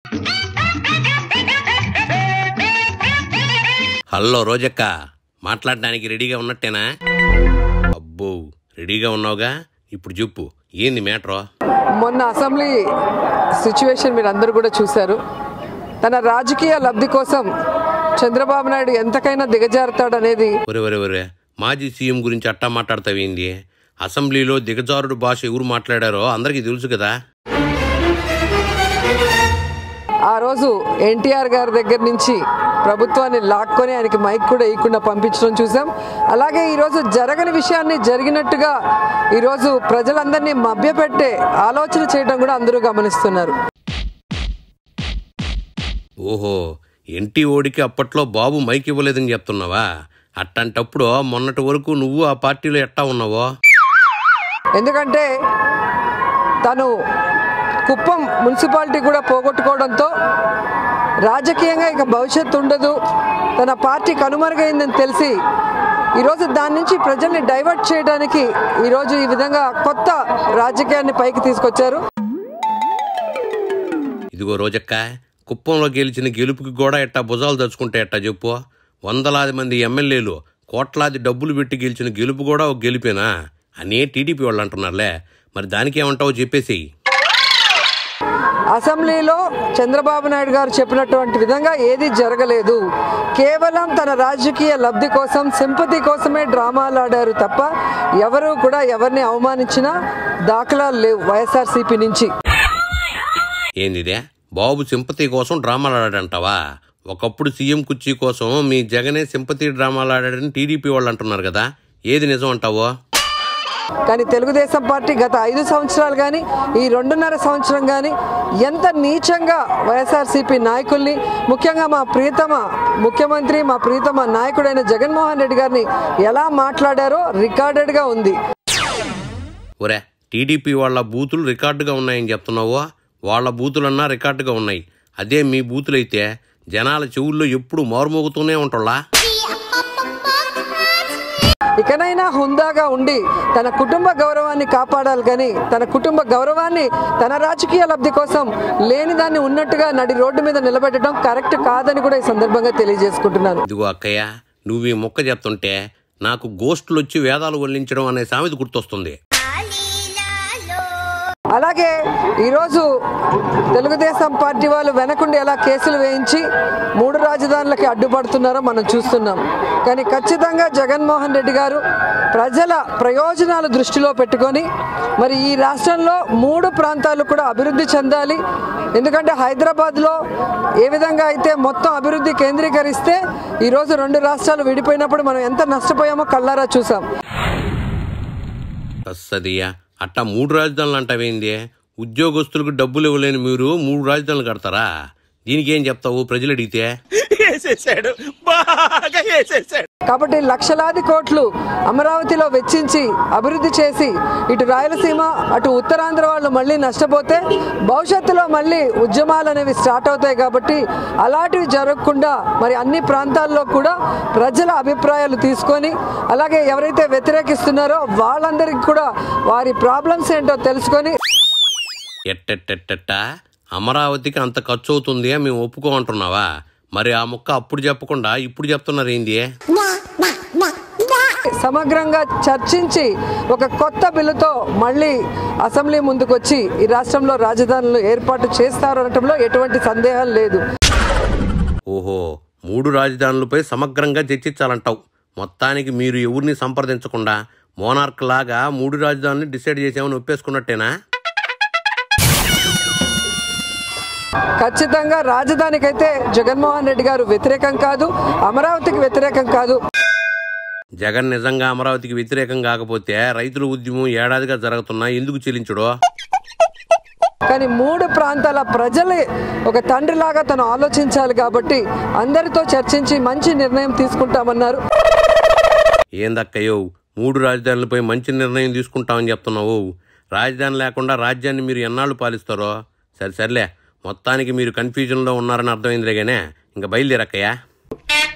hello రోజక్క మాట్లాడడానికి రెడీగా ఉన్నట్టేనా అబ్బో రెడీగా ఉన్నావుగా ఇప్పుడు చెప్పు ఏంది మ్యాటర్ మొన్న అసెంబ్లీ సిచ్యువేషన్ మీరు అందరూ కూడా చూశారు తన రాజకీయ లబ్ధి కోసం చంద్రబాబు నాయుడు ఎంతకైనా దిగజారుతాడనేది ఒరే ఒరే ఒరే మాజీ సీఎం గురించి అట్టా మాట్లాడతావేంది అసెంబ్లీలో దిగజారుడు భాష ఎవరు మాట్లాడారో అందరికీ తెలుసు కదా ఆ రోజు ఎన్టీఆర్ గారి దగ్గర నుంచి ప్రభుత్వాన్ని లాక్కొని ఆయనకి మైక్ కూడా వేయకుండా పంపించడం చూసాం అలాగే ఈరోజు జరగని విషయాన్ని జరిగినట్టుగా ఈరోజు ప్రజలందరినీ మభ్యపెట్టే ఆలోచన చేయడం కూడా అందరూ గమనిస్తున్నారు ఓహో ఎన్టీ ఓడికి అప్పట్లో బాబు మైక్ ఇవ్వలేదని చెప్తున్నావా అట్టంటప్పుడు మొన్నటి వరకు నువ్వు ఆ పార్టీలో ఎట్టా ఉన్నావో ఎందుకంటే తను కుప్పం మున్సిపాలిటీ కూడా పోగొట్టుకోవడంతో రాజకీయంగా ఇక భవిష్యత్తు ఉండదు తన పార్టీ కనుమరుగైందని తెలిసి ఈరోజు దాని నుంచి ప్రజల్ని డైవర్ట్ చేయడానికి ఈరోజు ఈ విధంగా కొత్త రాజకీయాన్ని పైకి తీసుకొచ్చారు ఇదిగో రోజక్క కుప్పంలో గెలిచిన గెలుపుకి కూడా ఎట్టా భుజాలు దచ్చుకుంటే ఎట్టా చెప్పు వందలాది మంది ఎమ్మెల్యేలు కోట్లాది డబ్బులు పెట్టి గెలిచిన గెలుపు కూడా ఒక గెలిపేనా అనే టీడీపీ వాళ్ళు అంటున్నారులే మరి దానికి ఏమంటావో చెప్పేసి అసెంబ్లీలో చంద్రబాబు నాయుడు గారు చెప్పినటువంటి విధంగా ఏది జరగలేదు కేవలం తన రాజకీయ లబ్ధి కోసం సింపతి కోసమే డ్రామాలు ఆడారు తప్ప ఎవరు కూడా ఎవరిని అవమానించినా దాఖలాలు లేవు వైఎస్ఆర్సీపీ నుంచి ఏందిదే బాబు సింపతి కోసం డ్రామాలు ఆడాడంటావా ఒకప్పుడు సీఎం కుర్చీ కోసం మీ జగనే సింపతి డ్రామాలు ఆడాడని టీడీపీ వాళ్ళు అంటున్నారు కదా ఏది నిజం అంటావో కానీ తెలుగుదేశం పార్టీ గత ఐదు సంవత్సరాలు కానీ ఈ రెండున్నర సంవత్సరం కానీ ఎంత నీచంగా వైఎస్ఆర్సీపీ నాయకుల్ని ముఖ్యంగా మా ప్రియతమ ముఖ్యమంత్రి మా ప్రియతమ నాయకుడైన జగన్మోహన్ రెడ్డి గారిని ఎలా మాట్లాడారో రికార్డెడ్గా ఉంది ఒరే టీడీపీ వాళ్ళ బూతులు రికార్డుగా ఉన్నాయని చెప్తున్నావో వాళ్ళ బూతులన్నా రికార్డుగా ఉన్నాయి అదే మీ బూతులైతే జనాల చెవుల్లో ఎప్పుడు మారుమోగుతూనే ఉంటోళ్ళా ఇకనైనా హుందాగా ఉండి తన కుటుంబ గౌరవాన్ని కాపాడాలి కానీ తన కుటుంబ గౌరవాన్ని తన రాజకీయ లబ్ధి కోసం లేని దాన్ని ఉన్నట్టుగా నడి రోడ్డు మీద నిలబెట్టడం కరెక్ట్ కాదని కూడా ఈ సందర్భంగా తెలియజేసుకుంటున్నాను ఇదిగో అక్కయ్య నువ్వు ఈ మొక్క చెప్తుంటే నాకు గోష్ఠులు వచ్చి వేదాలు వల్లించడం అనే సామెత గుర్తొస్తుంది అలాగే ఈరోజు తెలుగుదేశం పార్టీ వాళ్ళు వెనకుండి ఎలా కేసులు వేయించి మూడు రాజధానులకి అడ్డుపడుతున్నారో మనం చూస్తున్నాం కానీ ఖచ్చితంగా జగన్మోహన్ రెడ్డి గారు ప్రజల ప్రయోజనాలు దృష్టిలో పెట్టుకొని మరి ఈ రాష్ట్రంలో మూడు ప్రాంతాలు కూడా అభివృద్ధి చెందాలి ఎందుకంటే హైదరాబాద్లో ఏ విధంగా అయితే మొత్తం అభివృద్ధి కేంద్రీకరిస్తే ఈరోజు రెండు రాష్ట్రాలు విడిపోయినప్పుడు మనం ఎంత నష్టపోయామో కళ్ళారా చూసాం వస్తదియా అట్టా మూడు రాజధానులు అంటావేంది ఉద్యోగస్తులకు డబ్బులు ఇవ్వలేని మీరు మూడు రాజధానులు కడతారా దీనికి ఏం చెప్తావు ప్రజలు అడిగితే వేసేసాడు బాగా వేసేసాడు కాబట్టి లక్షలాది కోట్లు అమరావతిలో వెచ్చించి అభివృద్ధి చేసి ఇటు రాయలసీమ అటు ఉత్తరాంధ్ర వాళ్ళు మళ్ళీ నష్టపోతే భవిష్యత్తులో మళ్ళీ ఉద్యమాలు అనేవి స్టార్ట్ అవుతాయి కాబట్టి అలాంటివి జరగకుండా మరి అన్ని ప్రాంతాల్లో కూడా ప్రజల అభిప్రాయాలు తీసుకొని అలాగే ఎవరైతే వ్యతిరేకిస్తున్నారో వాళ్ళందరికీ కూడా వారి ప్రాబ్లమ్స్ ఏంటో తెలుసుకొని ఎట్టెట్టెట్టెట్ట అమరావతికి అంత ఖర్చు అవుతుంది అని మేము ఒప్పుకోమంటున్నావా మరి ఆ ముక్క అప్పుడు చెప్పకుండా ఇప్పుడు చెప్తున్నారు ఏంది సమగ్రంగా చర్చించి ఒక కొత్త బిల్లుతో మళ్ళీ అసెంబ్లీ ముందుకొచ్చి ఈ రాష్ట్రంలో రాజధానులు ఏర్పాటు చేస్తారు అనటంలో ఎటువంటి సందేహం లేదు ఓహో మూడు రాజధానులపై సమగ్రంగా చర్చించాలంటావు మొత్తానికి మీరు ఎవరిని సంప్రదించకుండా మోనార్క్ లాగా మూడు రాజధానులు డిసైడ్ చేసామని ఒప్పేసుకున్నట్టేనా ఖచ్చితంగా రాజధానికైతే జగన్మోహన్ రెడ్డి గారు వ్యతిరేకం కాదు అమరావతికి వ్యతిరేకం కాదు జగన్ నిజంగా అమరావతికి వ్యతిరేకం కాకపోతే రైతుల ఉద్యమం ఏడాదిగా జరుగుతున్నా ఎందుకు చెల్లించడో కానీ మూడు ప్రాంతాల ప్రజలే ఒక తండ్రిలాగా తను ఆలోచించాలి కాబట్టి అందరితో చర్చించి మంచి నిర్ణయం తీసుకుంటామన్నారు ఏందక్కయ్యో మూడు రాజధానులపై మంచి నిర్ణయం తీసుకుంటామని చెప్తున్నావు రాజధాని లేకుండా రాజ్యాన్ని మీరు ఎన్నాళ్ళు పాలిస్తారో సరే సర్లే మొత్తానికి మీరు కన్ఫ్యూజన్లో ఉన్నారని అర్థమైందిలే గానే ఇంకా బయలుదేరక్కయ్యా